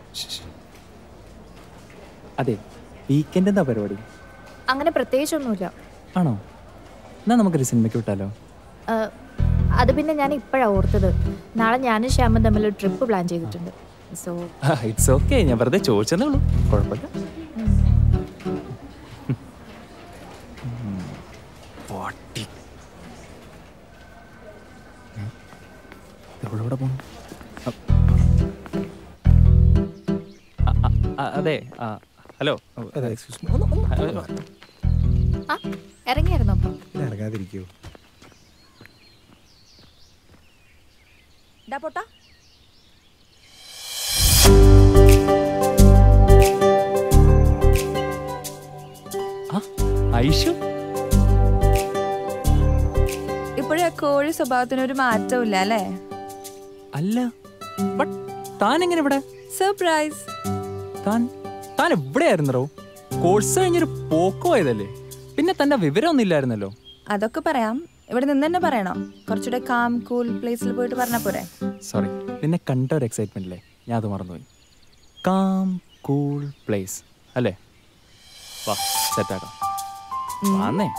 അതെ വീക്കെൻഡ് എന്താ പരിപാടി അങ്ങനെ പ്രത്യേകിച്ചൊന്നുമില്ല ആണോ എന്നാ നമുക്കൊരു സിനിമയ്ക്ക് വിട്ടാലോ ആ, അത് പിന്നെ ഞാൻ ഇപ്പോഴാണ് ഓർത്തത് നാളെ ഞാനും ശ്യാമും തമ്മിൽ ഒരു ട്രിപ്പ് പ്ലാൻ ചെയ്തിട്ടുണ്ട് സോ ഇറ്റ്സ് ഓക്കെ ഞാൻ വെറുതെ ചോദിച്ചതേ ഉള്ളൂ കുഴപ്പമില്ല പൊട്ടി. ഏ? ഇതെവിടെ ഇവിടെ പോണു? അ- അ- അ- അതെ ആ, ഹലോ ഹലോ. ആ ഇറങ്ങിയായിരുന്നോ അപ്പം ഇറങ്ങാതിരിക്കോ ഡാ പൊട്ടാ ആ, ഐഷു ഇപ്പോഴേ കോഴി സ്വഭാവത്തിന് ഒരു മാറ്റവും ഇല്ല അല്ലേ അല്ല ബട്ട് താൻ എങ്ങനെ ഇവിടെ സർപ്രൈസ് താൻ താൻ എവിടെയായിരുന്നോ കോഴ്സ് കഴിഞ്ഞൊരു പോക്ക് പോയതല്ലേ പിന്നെ തന്റെ വിവരമൊന്നും ഇല്ലായിരുന്നല്ലോ അതൊക്കെ പറയാം ഇവിടെ നിന്ന് തന്നെ പറയണോ കുറച്ചുകൂടെ കാം കൂൾ പ്ലേസിൽ പോയിട്ട് പറഞ്ഞാ പോരെ സോറി നിന്നെ കണ്ട ഒരു എക്സൈറ്റ്മെന്റ് അല്ലേ ഞാൻ അത് മറന്നുപോയി കാം കൂൾ പ്ലേസ് അല്ലേ വാ സെറ്റാക്കാം വന്നേ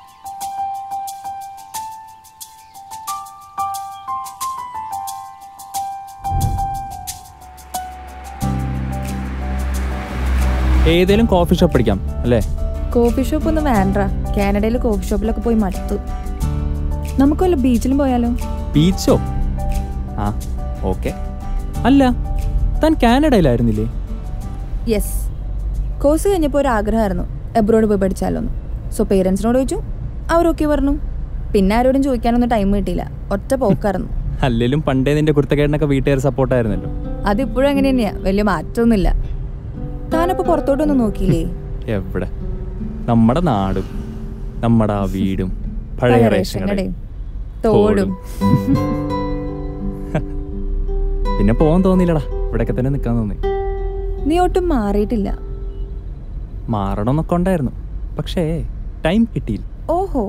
ഏതേലും കോഫി ഷോപ്പ് അടിക്കാം അല്ലേ കോഫി ഷോപ്പ് ഒന്നും വേണ്ട കാനഡയിൽ കോഫി ഷോപ്പിലൊക്കെ പോയി മടുത്തു നമുക്ക് വല്ല ബീച്ചിലും പോയാലോ ബീച്ചോ ആ ഓക്കെ അല്ല താൻ കാനഡയിലായിരുന്നില്ലേ യെസ് കോഴ്സ് കഴിഞ്ഞപ്പോൾ ഒരു ആഗ്രഹമായിരുന്നു എബ്രോഡ് പോയി പഠിച്ചാലോന്ന് സോ പേരൻസിനോട് ചോദിച്ചു അവരൊക്കെ പറഞ്ഞു പിന്നെ ആരോടും ചോദിക്കാനൊന്നും ടൈം കിട്ടിയില്ല ഒറ്റ പോക്കായിരുന്നു അല്ലേലും പണ്ടേ നിന്റെ കുരുത്തക്കേടിനൊക്കെ വീട്ടുകാർ സപ്പോർട്ടായിരുന്നല്ലോ അതിപ്പോഴും അങ്ങനെ തന്നെയാ വലിയ മാറ്റമൊന്നുമില്ല താനപ്പോൾ പുറത്തോട്ടൊന്നും നോക്കിയില്ലേ എവിടെ നമ്മുടെ നാടും നമ്മുടെ ആ വീടും പഴയ റേഷൻ കടയും തോടും പിന്നെ പോകാൻ തോന്നിയില്ലടാ ഇവിടെയൊക്കെ തന്നെ നിൽക്കാൻ തോന്നി നീ ഒട്ടും മാറിയിട്ടില്ല മാറണമെന്നൊക്കെ ഉണ്ടായിരുന്നു പക്ഷേ ടൈം കിട്ടിയില്ല ഓഹോ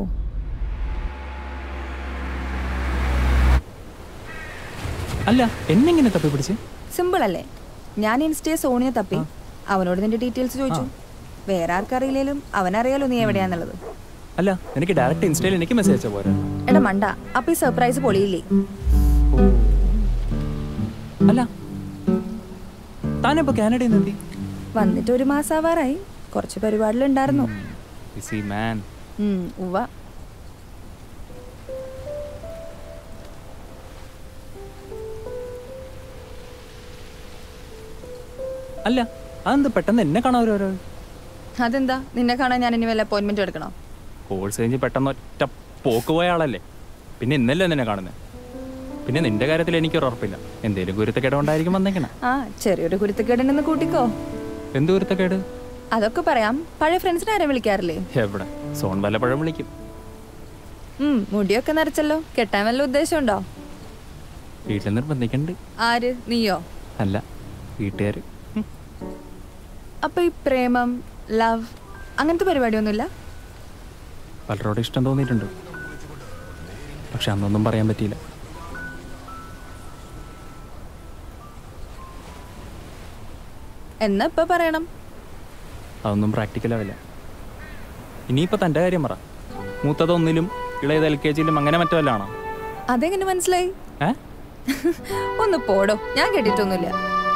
അല്ല എന്നെങ്ങനെ തപ്പി പിടിച്ച് സിമ്പിൾ അല്ലേ ഞാൻ ഇൻസ്റ്റയെ സോണിയെ തപ്പി അവനോട് നിന്റെ ഡീറ്റെയിൽസ് ചോദിച്ചു വേറെ ആർക്കറിയില്ലേലും അവനറിയാലോ നീ എവിടെയാന്നുള്ളത് അല്ല എനിക്ക് ഡയറക്റ്റ് ഇൻസ്റ്റയിൽ എനിക്ക് മെസ്സേജ് അയച്ചാൽ പോരാ എടാ മണ്ട അപ്പൊ ഈ സർപ്രൈസ് പൊളിയില്ലേ അല്ല താനിപ്പോ കാനഡയിൽ നിന്ന് എത്തി വന്നിട്ട് ഒരു മാസം ആവാറായി കുറച്ച് പരിപാടികളുണ്ടായിരുന്നു ബിസി മാൻ ഉം, ഉവ്വ അല്ല അതെന്ത് പെട്ടെന്ന് എന്നെ കാണാൻ ഒരു അതെന്താ നിന്നെ കാണാൻ ഞാൻ ഇനി വല്ല അപ്പോയിന്റ്മെന്റ് എടുക്കണോ കോഴ്സ് കഴിഞ്ഞ് പെട്ടെന്ന് ഒറ്റ പോക്ക് പോയ ആളല്ലേ പിന്നെ ഇന്നല്ലേ നിന്നെ കാണുന്നത് പിന്നെ നിന്റെ കാര്യത്തിൽ എനിക്കൊരു ഉറപ്പില്ല എന്തേലും ഗുരുത്തക്കേട് കൊണ്ടായിരിക്കും വന്നേക്കണ ആ ചെറിയൊരു കുരുത്തക്കേടിനെന്ന് കൂട്ടിക്കോ എന്ത് ഗുരുത്തക്കേട് അതൊക്കെ പറയാം പഴയ ഫ്രണ്ട്സിനെ ആരെയും വിളിക്കാറില്ലേ എവിടെ സോൺ വല്ലപ്പഴം വിളിക്കും ഉം മുടിയൊക്കെ നരച്ചല്ലോ കെട്ടാൻ വല്ല ഉദ്ദേശമുണ്ടോ വീട്ടിൽ നിർബന്ധിക്കണ്ട് ആര് നീയോ അല്ല വീട്ടുകാർ അപ്പൊ ഈ പ്രേമം ലവ് അങ്ങനത്തെ പരിപാടിയൊന്നുമില്ല പലരോടും ഇഷ്ടം തോന്നിയിട്ടുണ്ട് പക്ഷെ അന്നൊന്നും പറയാൻ പറ്റിയില്ല എന്നാ ഇപ്പൊ പറയണം അതൊന്നും പ്രാക്ടിക്കൽ ആവില്ല ഇനിയിപ്പോൾ തൻ്റെ കാര്യം പറ മൂത്തത് ഒന്നിലും ഇളയത് എൽ കെ ജിയിലും അങ്ങനെ മറ്റോ വല്ലാണോ അതെങ്ങനെ മനസ്സിലായി ഏ ഒന്ന് പോടോ ഞാൻ കേട്ടിട്ടൊന്നുമില്ല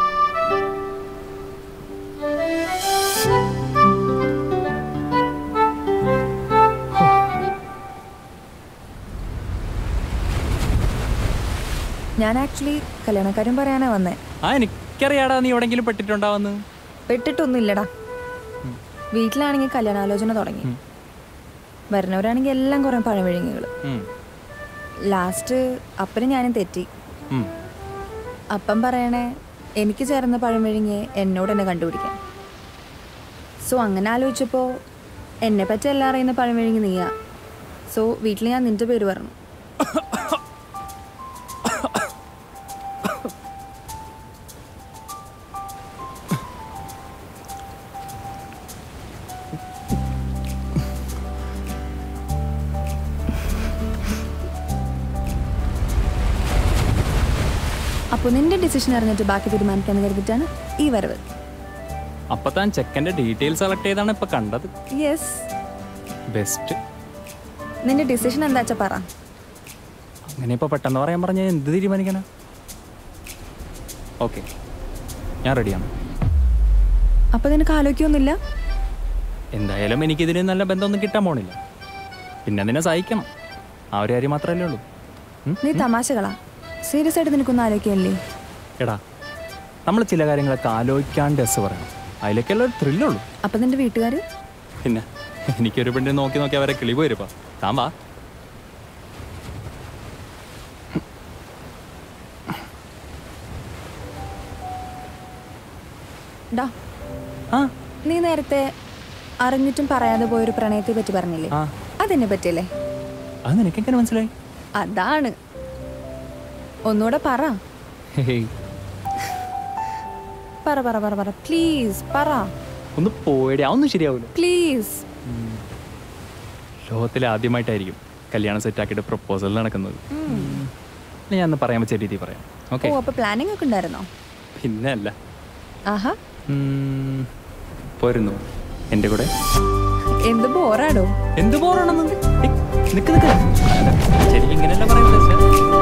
ഞാൻ ആക്ച്വലി കല്യാണക്കാരും പറയാനാ വന്നേ ആ എനിക്കറിയാടാ നീ എവിടെങ്കിലും പെട്ടിട്ടുണ്ടാവന്ന് പെട്ടിട്ടൊന്നുമില്ലടാ വീട്ടിലാണെങ്കിൽ കല്യാണാലോചന തുടങ്ങി വരുന്നവരാണെങ്കിൽ എല്ലാം കുറേ പഴമഴിഞ്ഞുകൾ ലാസ്റ്റ് അപ്പനും ഞാനും തെറ്റി അപ്പം പറയണേ എനിക്ക് ചേർന്ന പഴമഴിഞ്ഞ് എന്നോട് എന്നെ കണ്ടുപിടിക്കാൻ സോ അങ്ങനെ ആലോചിച്ചപ്പോൾ എന്നെ പറ്റി എല്ലാം അറിയുന്ന പഴമഴിഞ്ഞ് നീയാ സോ വീട്ടിൽ ഞാൻ നിന്റെ പേര് പറഞ്ഞു അപ്പോൾ നിന്റെ ഡിസിഷൻ അറിഞ്ഞിട്ട് ബാക്കി തീരുമാനിക്കാന്ന് കരുതിയിട്ടാണ് ഈ വരവ് അപ്പൊ താൻ ചെക്കൻ്റെ ഡീറ്റെയിൽസ് കളക്ട് ചെയ്താണ് ഇപ്പൊ കണ്ടത് യെസ് ബെസ്റ്റ് നിന്റെ ഡിസിഷൻ എന്താ വെച്ചാ പറ അങ്ങനെ ഇപ്പൊ പെട്ടെന്ന് പറയാൻ പറഞ്ഞ എന്ത് തീരുമാനിക്കാനാ ഓക്കെ ഞാൻ റെഡിയാണ് അപ്പോൾ നിനക്ക് ആലോചിക്കൊന്നുമില്ല എന്തായാലും എനിക്കിതിന് നല്ല ബന്ധമൊന്നും കിട്ടാൻ പോണില്ല പിന്നെ അതിനെ സഹിക്കണം ആ ഒരു കാര്യം മാത്രമല്ലേ ഉള്ളൂ ഉം? നീ തമാശകളാ സീരിയസ് ആയിട്ട് നിനക്കൊന്നും ആലോചിക്കല്ലേ എടാ നമ്മൾ ചില കാര്യങ്ങളൊക്കെ ആലോചിക്കാണ്ട് എസ് പറയണം അതിലേക്കല്ല ഒരു ത്രില്ലുള്ളൂ അപ്പം നിന്റെ വീട്ടുകാർ പിന്നെ എനിക്കൊരു പെണ്ണിനെ നോക്കി നോക്കി അവരെ കിളി പോയിരുപ്പാ താൻ വാ ഡാ ആ നീ നേരത്തെ അറിഞ്ഞിട്ടും പറയാതെ പോയൊരു പ്രണയത്തെ പറ്റി പറഞ്ഞില്ലേ ആ അതെന്നെ പറ്റിയല്ലേ അത് നിനക്കെങ്ങനെ മനസ്സിലായി അതാണ് ഒന്നുകൂടെ പറ ഹേയ്, പറ പറ പറ പറ പ്ലീസ് പറ ഒന്ന് പോയടി അതൊന്നും ശരിയാവില്ല പ്ലീസ് ലോകത്തിൽ ആദ്യമായിട്ടായിരിക്കും കല്യാണം സെറ്റാക്കിയിട്ട് പ്രപ്പോസൽ നടക്കുന്നത് ഇനി ഞാൻ ഒന്ന് പറയാൻ പറ്റിയ രീതിയിൽ പറയാം ഓക്കെ ഓ അപ്പൊ പ്ലാനിങ് ഒക്കെ ഉണ്ടായിരുന്നോ പിന്നെ അല്ല ആഹാ ഉം, പോരുന്നു എൻ്റെ കൂടെ എന്ത് ബോറാടോ എന്ത് പോറാണെന്ന് നിക്ക് നിക്ക് ശരിക്കും ഇങ്ങനെയല്ല പറയുന്നത്